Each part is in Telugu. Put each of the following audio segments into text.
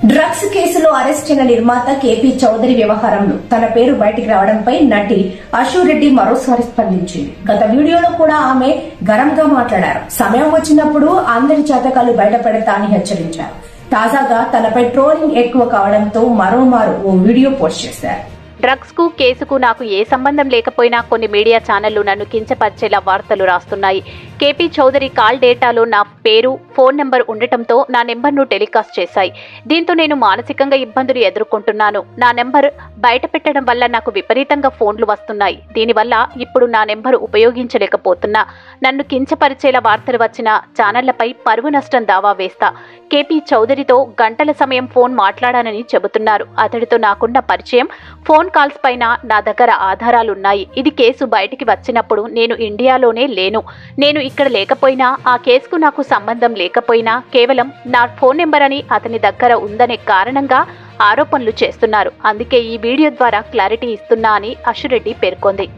డ్రగ్స్ కేసులో అరెస్ట్ అయిన నిర్మాత కేపీ చౌదరి వ్యవహారంలో తన పేరు బయటికి రావడంపై నటి అశురెడ్డి మరోసారి స్పందించింది గత వీడియోలో కూడా ఆమె గరంగా మాట్లాడారు సమయం వచ్చినప్పుడు అందరి జాతకాలు బయటపడతా అని హెచ్చరించారు తాజాగా తనపై ట్రోలింగ్ ఎక్కువ కావడంతో మరోమారు ఓ వీడియో పోస్ట్ చేశారు డ్రగ్స్ కు కేసుకు నాకు ఏ సంబంధం లేకపోయినా కొన్ని మీడియా ఛానళ్లు నన్ను కించపరిచేలా వార్తలు రాస్తున్నాయి కేపీ చౌదరి కాల్ డేటాలో నా పేరు ఫోన్ నెంబర్ ఉండటంతో నా నెంబర్ను టెలికాస్ట్ చేశాయి దీంతో నేను మానసికంగా ఇబ్బందులు ఎదుర్కొంటున్నాను నా నెంబర్ బయట పెట్టడం వల్ల నాకు విపరీతంగా ఫోన్లు వస్తున్నాయి దీనివల్ల ఇప్పుడు నా నెంబర్ ఉపయోగించలేకపోతున్నా నన్ను కించపరిచేలా వార్తలు వచ్చిన ఛానళ్లపై పరువు నష్టం దావా వేస్తా కేపీ చౌదరితో గంటల సమయం ఫోన్ మాట్లాడానని చెబుతున్నారు అతడితో నాకున్న పరిచయం ఫోన్ కాల్స్ పైన నా దగ్గర ఆధారాలున్నాయి ఇది కేసు బయటికి వచ్చినప్పుడు నేను ఇండియాలోనే లేను నేను ఇక్కడ లేకపోయినా ఆ కేసుకు నాకు సంబంధం లేకపోయినా కేవలం నా ఫోన్ నెంబర్ అని అతని దగ్గర ఉందనే కారణంగా ఆరోపణలు చేస్తున్నారు అందుకే ఈ వీడియో ద్వారా క్లారిటీ ఇస్తున్నా అని అశురెడ్డి పేర్కొంది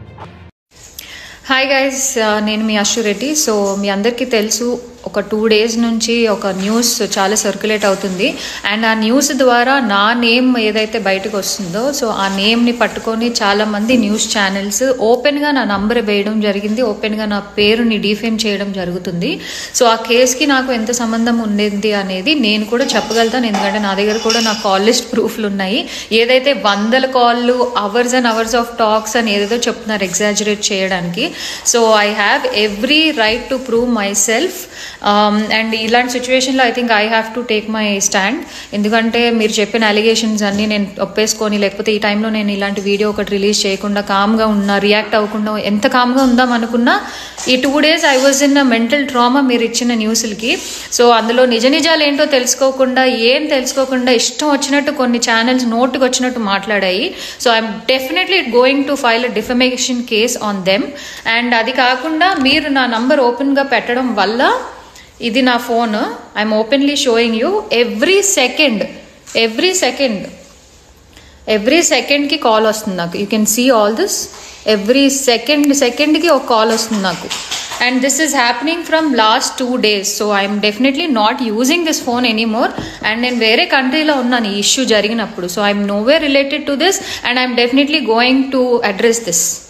హాయ్ గైస్ నేను మీ అశు రెడ్డి సో మీ అందరికీ తెలుసు ఒక టూ డేస్ నుంచి ఒక న్యూస్ చాలా సర్క్యులేట్ అవుతుంది అండ్ ఆ న్యూస్ ద్వారా నా నేమ్ ఏదైతే బయటకు వస్తుందో సో ఆ నేమ్ని పట్టుకొని చాలామంది న్యూస్ ఛానల్స్ ఓపెన్గా నా నంబర్ వేయడం జరిగింది ఓపెన్గా నా పేరుని డిఫేమ్ చేయడం జరుగుతుంది సో ఆ కేసుకి నాకు ఎంత సంబంధం ఉండేది అనేది నేను కూడా చెప్పగలుగుతాను ఎందుకంటే నా దగ్గర కూడా నా కాల్ లిస్ట్ ప్రూఫ్లు ఉన్నాయి ఏదైతే వందల calls hours and hours of talks అని ఏదేదో చెప్తున్నారు ఎగ్జాజరేట్ చేయడానికి so I have every right to prove myself and ఇలాంటి సిచ్యువేషన్లో I think I have to take my stand ఎందుకంటే మీరు చెప్పిన అలిగేషన్స్ అన్నీ నేను ఒప్పేసుకొని లేకపోతే ఈ టైంలో నేను ఇలాంటి వీడియో ఒకటి రిలీజ్ చేయకుండా కామ్గా ఉన్నా రియాక్ట్ అవ్వకుండా ఎంత కామ్గా ఉందాం అనుకున్నా ఈ two days I was in mental trauma మీరు ఇచ్చిన న్యూస్లకి సో అందులో నిజ నిజాలు ఏంటో తెలుసుకోకుండా ఏం తెలుసుకోకుండా ఇష్టం వచ్చినట్టు కొన్ని ఛానల్స్ నోటుకు వచ్చినట్టు మాట్లాడాయి so I'm definitely going to file a defamation case on them and అది కాకుండా మీరు నా నంబర్ ఓపెన్గా పెట్టడం వల్ల ఇది నా phone I'm openly showing you every second every second every సెకండ్కి కాల్ వస్తుంది నాకు you can see all this every second సెకండ్కి ఒక కాల్ వస్తుంది నాకు and this is happening from last two days so I'm definitely not using this phone anymore and నేను వేరే కంట్రీలో ఉన్నాను ఈ ఇష్యూ జరిగినప్పుడు so I'm no way related to this and I'm definitely going to address this